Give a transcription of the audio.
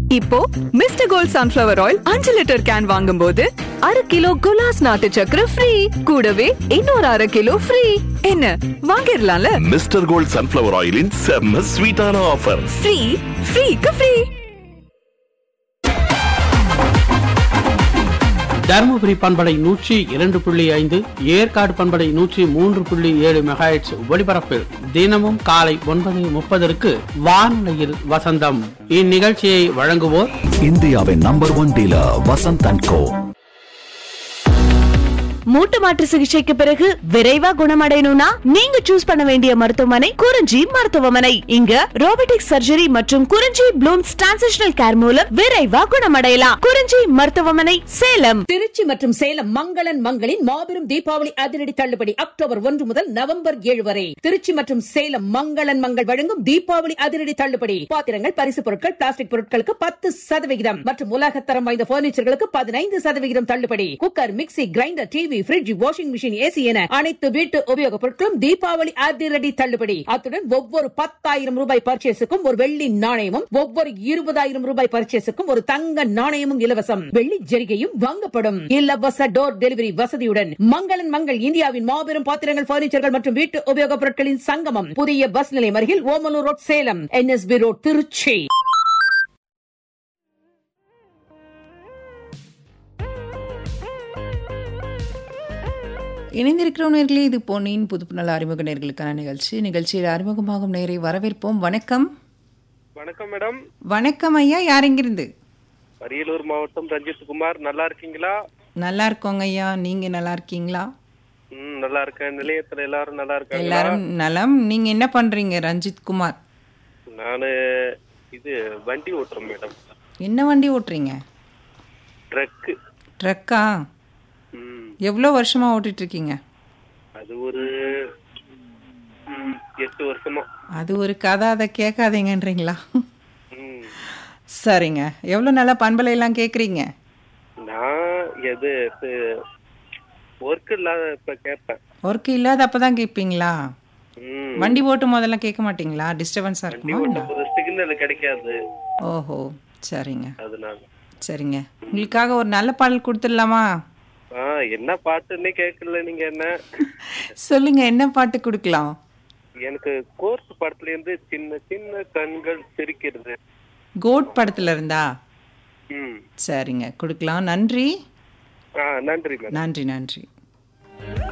இப்போ mister Gold sunflower oil அஞ்சு litre can வாங்கும்போது அரை கிலோ குலாஸ் நாட்டு சக்கரை ஃப்ரீ கூடவே இன்னொரு அரை கிலோ ஃப்ரீ என்ன வாங்கிடலாம்ல மிஸ்டர் கோல்ட் சன்ஃபிளவர் ஆயிலின் செம்ம ஸ்வீட்டான ஆஃபர் ஃப்ரீ ஃப்ரீக்கு ஃப்ரீ தருமபுரி பண்படை நூற்றி இரண்டு புள்ளி ஐந்து ஏற்காடு பண்படை நூற்றி மூன்று புள்ளி ஏழு மெகாஹெட்ஸ் ஒலிபரப்பில் தினமும் காலை ஒன்பது முப்பதற்கு வானொலியில் வசந்தம் இந்நிகழ்ச்சியை வழங்குவோர் இந்தியாவின் number one dealer Vasanth and co மூட்டு மாற்று சிகிச்சைக்கு பிறகு விரைவா குணமடையணும்னா நீங்க சூஸ் பண்ண வேண்டிய மருத்துவமனை குறிஞ்சி மருத்துவமனை இங்க ரோபோட்டிக் சர்ஜரி மற்றும் குறிஞ்சி ப்ளூம்ஸ் டிரான்சிஷனல் கேர் மூலம் விரைவா குணமடையலாம் குறிஞ்சி மருத்துவமனை சேலம் திருச்சி மற்றும் சேலம் மங்களன் மங்களின் மாபெரும் தீபாவளி அதிரடி தள்ளுபடி அக்டோபர் ஒன்று முதல் நவம்பர் ஏழு வரை திருச்சி மற்றும் சேலம் மங்களன் மங்கள் வழங்கும் தீபாவளி அதிரடி தள்ளுபடி பாத்திரங்கள் பரிசு பொருட்கள் பிளாஸ்டிக் பொருட்களுக்கு பத்து சதவிகிதம் மற்றும் உலகத்தரம் வாய்ந்த பர்னிச்சர்களுக்கு பதினைந்து சதவிகிதம் தள்ளுபடி cooker mixie grinder TV fridge washing machine AC என அனைத்து வீட்டு உபயோகப் பொருட்களும் தீபாவளி அதிரடி தள்ளுபடி அத்துடன் ஒவ்வொரு பத்தாயிரம் ரூபாய் பர்ச்சேஸுக்கும் ஒரு வெள்ளி நாணயமும் ஒவ்வொரு இருபதாயிரம் ரூபாய் பர்ச்சேஸுக்கும் ஒரு தங்க நாணயமும் இலவசம் வெள்ளி ஜெரிகையும் வாங்கப்படும் இலவச டோர் டெலிவரி வசதியுடன் மங்களன் மங்கள் இந்தியாவின் மாபெரும் பாத்திரங்கள் பர்னிச்சர்கள் மற்றும் வீட்டு உபயோகப் பொருட்களின் சங்கமம் புதிய பஸ் நிலையம் அருகில் Omalur road Salem NSP road Trichy இணைந்திருக்கிறோம் நேர்களே இது பொன்னியின் புதுப்புநல் அறிமுக நேர்களுக்கான நிகழ்ச்சி நிகழ்ச்சியில் அறிமுகமாகும் நேரை வரவேற்போம் வணக்கம் வணக்கம் மேடம் வணக்கம் ஐயா யார் எங்கிருந்து அரியலூர் மாவட்டம் ரஞ்சித் குமார் நல்லா இருக்கீங்களா நல்லா இருக்கோங்க ஐயா நீங்க நல்லா இருக்கீங்களா ம் நல்லா இருக்கேன் நிலையத்துல எல்லாரும் நல்லா இருக்காங்களா எல்லாரும் நலம் நீங்க என்ன பண்றீங்க ரஞ்சித் குமார் நானு இது வண்டி ஓட்டுறேன் மேடம் என்ன வண்டி ஓட்டுறீங்க ட்ரக்கு ட்ரக்கா ம் எவ்வளோ வருஷமா ஓட்டிட்டு இருக்கீங்க அது ஒரு ம், எட்டு வருஷமா அது ஒரு கதை அதை கேட்காதீங்கன்றீங்களா ம் சரிங்க எவ்வளோ நல்லா பண்பலையெல்லாம் கேட்குறீங்க நான் எது ஒர்க் இல்லாத இப்ப கேட்பேன் ஒர்க் இல்லாத அப்பதான் கேட்பீங்களா ம் வண்டி ஓட்டும் போதெல்லாம் கேட்க மாட்டீங்களா டிஸ்டர்பன்ஸாக வண்டி இருக்குமா என்ன? ஓட்டும் போது சிக்னல் கிடைக்காது ஓஹோ சரிங்க அதனால சரிங்க உங்களுக்காக ஒரு நல்ல பாடல் கொடுத்துடலாமா ஆ என்ன பாட்டுன்னே கேட்கல நீங்க என்ன சொல்லுங்க என்ன பாட்டு கொடுக்கலாம் எனக்கு கோர்ஸ் படத்துல இருந்து சின்ன சின்ன கண்கள் சிரிக்கிறது கோட் படத்துல இருந்தா ம் சரிங்க கொடுக்கலாம் நன்றி ஆ நன்றி மேடம் நன்றி நன்றி